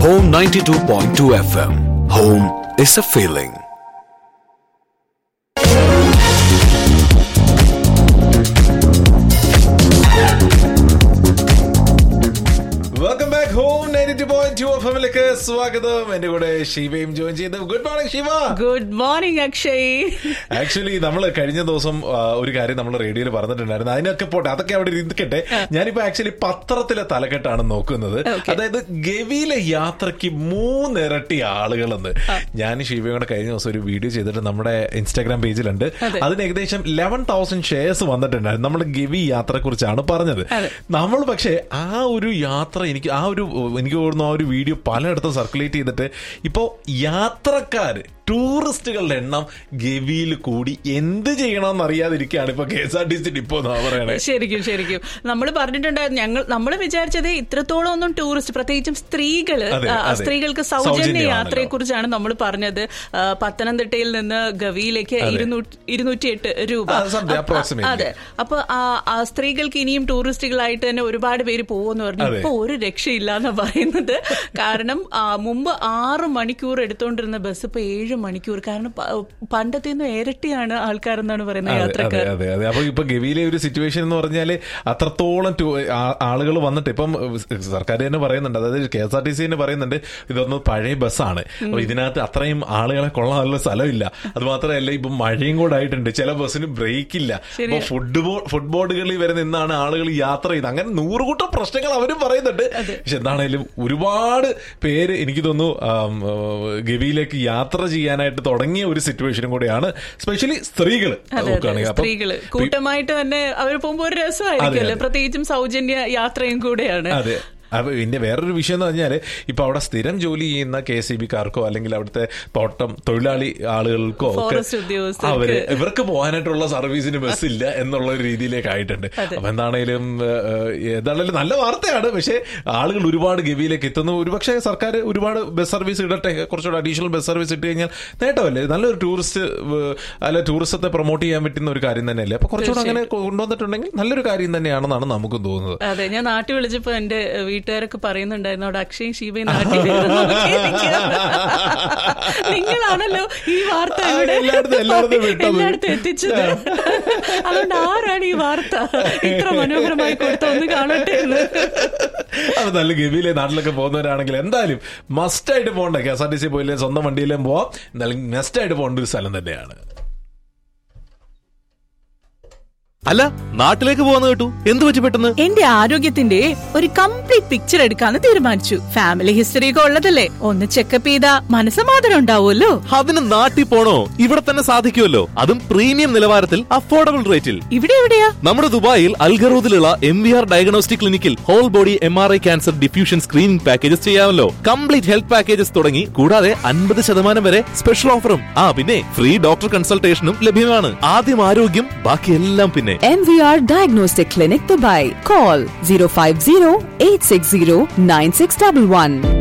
Home 92.2 FM. Home is a feeling. Welcome back home ninety point two F എമ്മിലേക്ക് സ്വാഗതം എന്റെ കൂടെ ശിവയും ജോയിൻ ചെയ്ത് good morning Siva good morning Akshay actually നമ്മൾ കഴിഞ്ഞ ദിവസം ആ, ഒരു കാര്യം നമ്മൾ റേഡിയോയിൽ പറഞ്ഞിട്ടുണ്ടായിരുന്നു അതിനൊക്കെ പോട്ടെ അതൊക്കെ അവിടെ ഇരിക്കട്ടെ ഞാനിപ്പോ ആക്ച്വലി പത്രത്തിലെ തലക്കെട്ടാണ് നോക്കുന്നത് Okay. അതായത് ഗവിയിലെ യാത്രയ്ക്ക് മൂന്നിരട്ടി ആളുകളെന്ന് ഞാൻ ശിവയും കൂടെ കഴിഞ്ഞ ദിവസം ഒരു വീഡിയോ ചെയ്തിട്ട് നമ്മുടെ ഇൻസ്റ്റാഗ്രാം പേജിലുണ്ട് അതെ. അതിന് ഏകദേശം ലെവൻ തൗസൻഡ് ഷെയർസ് വന്നിട്ടുണ്ടായിരുന്നു നമ്മുടെ ഗവി യാത്രയെ കുറിച്ചാണ് പറഞ്ഞത് അതെ. നമ്മൾ പക്ഷേ ആ ഒരു യാത്ര എനിക്ക് ആ ഒരു എനിക്ക് തോന്നുന്നു ആ ഒരു വീഡിയോ പലയിടത്തും സർക്കുലേറ്റ് ചെയ്തിട്ട് ഇപ്പോ യാത്രക്കാര് ടൂറിസ്റ്റുകളുടെ എണ്ണം ഗവിയിൽ കൂടി എന്ത് ചെയ്യണമെന്ന് അറിയാതിരിക്കുകയാണ് ഇപ്പൊ K S R T C depot എന്നാ പറയണേ ശരിക്കും ശരിക്കും നമ്മൾ പറഞ്ഞിട്ടുണ്ടായിരുന്നു ഞങ്ങൾ നമ്മൾ വിചാരിച്ചത് ഇത്രത്തോളം ഒന്നും ടൂറിസ്റ്റ് പ്രത്യേകിച്ചും സ്ത്രീകള് അതെ, ആ, അതെ. സ്ത്രീകൾക്ക് സൗജന്യ സൗജന്യമാണല്ലോ. യാത്രയെ കുറിച്ചാണ് നമ്മൾ പറഞ്ഞത് ആ, പത്തനംതിട്ടയിൽ നിന്ന് ഗവിയിലേക്ക് അതെ. ഇരുന്നൂറ്റി എട്ട് രൂപ ആ, something അപ്പ- approximately. അതെ അപ്പൊ ആ ആ സ്ത്രീകൾക്ക് ഇനിയും ടൂറിസ്റ്റുകളായിട്ട് തന്നെ ഒരുപാട് പേര് പോകുമെന്ന് പറഞ്ഞു അതെ. ഇപ്പൊ ഒരു രക്ഷയില്ല എന്ന് പറയുന്നത് കാരണം ആ, മുമ്പ് ആറ് മണിക്കൂർ എടുത്തോണ്ടിരുന്ന ബസ് ഇപ്പൊ ഏഴ് മണിക്കൂർ കാരണം പ- പണ്ടത്തെ ഇരട്ടിയാണ് ആൾക്കാരെന്നാണ് പറയുന്നത് അതെ, അതെ യാത്രക്കാർ അതെ അതെ അപ്പൊ ഇപ്പൊ ഗവിയിലെ ഒരു സിറ്റുവേഷൻ എന്ന് പറഞ്ഞാല് അത്രത്തോളം ആളുകൾ വന്നിട്ട് ഇപ്പം സർക്കാർ തന്നെ പറയുന്നുണ്ട് അതായത് K S R T C തന്നെ പറയുന്നുണ്ട് ഇതൊന്ന് പഴയ ബസ്സാണ് അപ്പൊ ഇതിനകത്ത് അത്രയും ആളുകളെ കൊള്ളാനുള്ള സ്ഥലമില്ല അത് മാത്രമല്ല ഇപ്പൊ മഴയും കൂടെ ആയിട്ടുണ്ട് ചില ബസ്സിന് ബ്രേക്ക് ഇല്ല അപ്പൊ ഫുഡ് ഫുഡ് ബോർഡുകളിൽ വരെ നിന്നാണ് ആളുകൾ യാത്ര ചെയ്ത് അങ്ങനെ നൂറുകൂട്ടം പ്രശ്നങ്ങൾ അവരും പറയുന്നുണ്ട് പക്ഷെ എന്താണേലും ഒരുപാട് പേര് എനിക്ക് തോന്നുന്നു ആം, ആ, ഗവിയിലേക്ക് യാത്ര ചെയ്യാനായിട്ട് തുടങ്ങിയ ഒരു സിറ്റുവേഷനും കൂടെയാണ് സ്പെഷ്യലി സ്ത്രീകൾ അതെ, അതെ, നോക്കുകയാണെങ്കിൽ അപ്പം സ്ത്രീകള് കൂട്ടമായിട്ട് തന്നെ അവർ പോകുമ്പോ ഒരു രസമായിരിക്കുമല്ലോ അതെ. പ്രത്യേകിച്ചും സൗജന്യ യാത്രയും കൂടെയാണ് അതെ അപ്പൊ പിന്നെ വേറൊരു വിഷയം എന്ന് പറഞ്ഞാല് ഇപ്പൊ അവിടെ സ്ഥിരം ജോലി ചെയ്യുന്ന കെ സി ബിക്കാർക്കോ അല്ലെങ്കിൽ അവിടുത്തെ തോട്ടം തൊഴിലാളി ആളുകൾക്കോ ഒക്കെ ഫോറസ്റ്റ് ഉദ്യോഗസ്ഥർക്ക്. അവര് ഇവർക്ക് പോകാനായിട്ടുള്ള സർവീസിന് ബസ് ഇല്ല എന്നുള്ള ഒരു രീതിയിലേക്ക് ആയിട്ടുണ്ട് അപ്പൊ എന്താണേലും ഏഹ്, ഏതാണേലും നല്ല വാർത്തയാണ് പക്ഷെ ആളുകൾ ഒരുപാട് ഗവിയിലേക്ക് എത്തുന്നു ഒരുപക്ഷെ സർക്കാർ ഒരുപാട് ബസ് സർവീസ് ഇടട്ടെ കുറച്ചുകൂടെ അഡീഷണൽ ബസ് സർവീസ് ഇട്ട് കഴിഞ്ഞാൽ നേട്ടമല്ലേ നല്ലൊരു ടൂറിസ്റ്റ് ഏഹ്, അല്ല ടൂറിസത്തെ പ്രൊമോട്ട് ചെയ്യാൻ പറ്റുന്ന ഒരു കാര്യം തന്നെയല്ലേ അപ്പൊ കുറച്ചുകൂടെ അങ്ങനെ കൊണ്ടുവന്നിട്ടുണ്ടെങ്കിൽ നല്ലൊരു കാര്യം തന്നെയാണെന്നാണ് നമുക്ക് തോന്നുന്നത് അതെ ഞാൻ നാട്ടിൽ വിളിച്ചപ്പോ എന്റെ വീട്ടുകാരൊക്കെ പറയുന്നുണ്ടായിരുന്നു അവിടെ അക്ഷയും ശിവയും നാട്ടിൽ വരുന്നു. നോക്കിയിരിക്കുക. നിങ്ങളാണല്ലോ ഈ വാർത്ത ആ, ഇവിടെ എല്ലായിടത്തും- എല്ലായിടത്തും വിട്ടത്. എല്ലായിടത്തും എത്തിച്ചത് അതുകൊണ്ട് ആരാണ് ഈ വാർത്ത ഇത്ര മനോഹരമായി കൊടുത്ത ഒന്ന് കാണട്ടെ എന്ന് അപ്പൊ നല്ല ഗവിയിലെ നാട്ടിലൊക്കെ പോകുന്നവരാണെങ്കിൽ എന്തായാലും മസ്റ്റ് ആയിട്ട് പോകണ്ട K S R T C പോയില്ലേ സ്വന്തം വണ്ടിയിലും പോവാം എന്നാലും മസ്റ്റ് ആയിട്ട് പോകേണ്ട ഒരു സ്ഥലം തന്നെയാണ് അല്ല നാട്ടിലേക്ക് പോവാന്ന് കേട്ടു എന്ത് പറ്റി പെട്ടെന്ന് എന്റെ ആരോഗ്യത്തിന്റെ ഒരു കംപ്ലീറ്റ് പിക്ചർ എടുക്കാന്ന് തീരുമാനിച്ചു ഫാമിലി ഹിസ്റ്ററി ഒക്കെ ഉള്ളതല്ലേ ഒന്ന് ചെക്കപ്പ് ചെയ്താ മനസ്സമാധാനം ഉണ്ടാവുമല്ലോ അതിന് നാട്ടിൽ പോണോ ഇവിടെ തന്നെ സാധിക്കുമല്ലോ അതും പ്രീമിയം നിലവാരത്തിൽ അഫോർഡബിൾ റേറ്റിൽ ഇവിടെ എവിടെയാ നമ്മുടെ ദുബായിൽ അൽഗറൂദിലുള്ള എം വി ആർ ഡയഗ്നോസ്റ്റിക് ക്ലിനിക്കിൽ whole body M R I cancer diffusion screening packages ചെയ്യാമല്ലോ കംപ്ലീറ്റ് ഹെൽത്ത് പാക്കേജസ് തുടങ്ങി കൂടാതെ അൻപത് ശതമാനം വരെ സ്പെഷ്യൽ ഓഫറും ആ പിന്നെ ഫ്രീ ഡോക്ടർ കൺസൾട്ടേഷനും ലഭ്യമാണ് ആദ്യം ആരോഗ്യം ബാക്കിയെല്ലാം പിന്നെ MVR Diagnostic Clinic Dubai. Call 050 860 9611.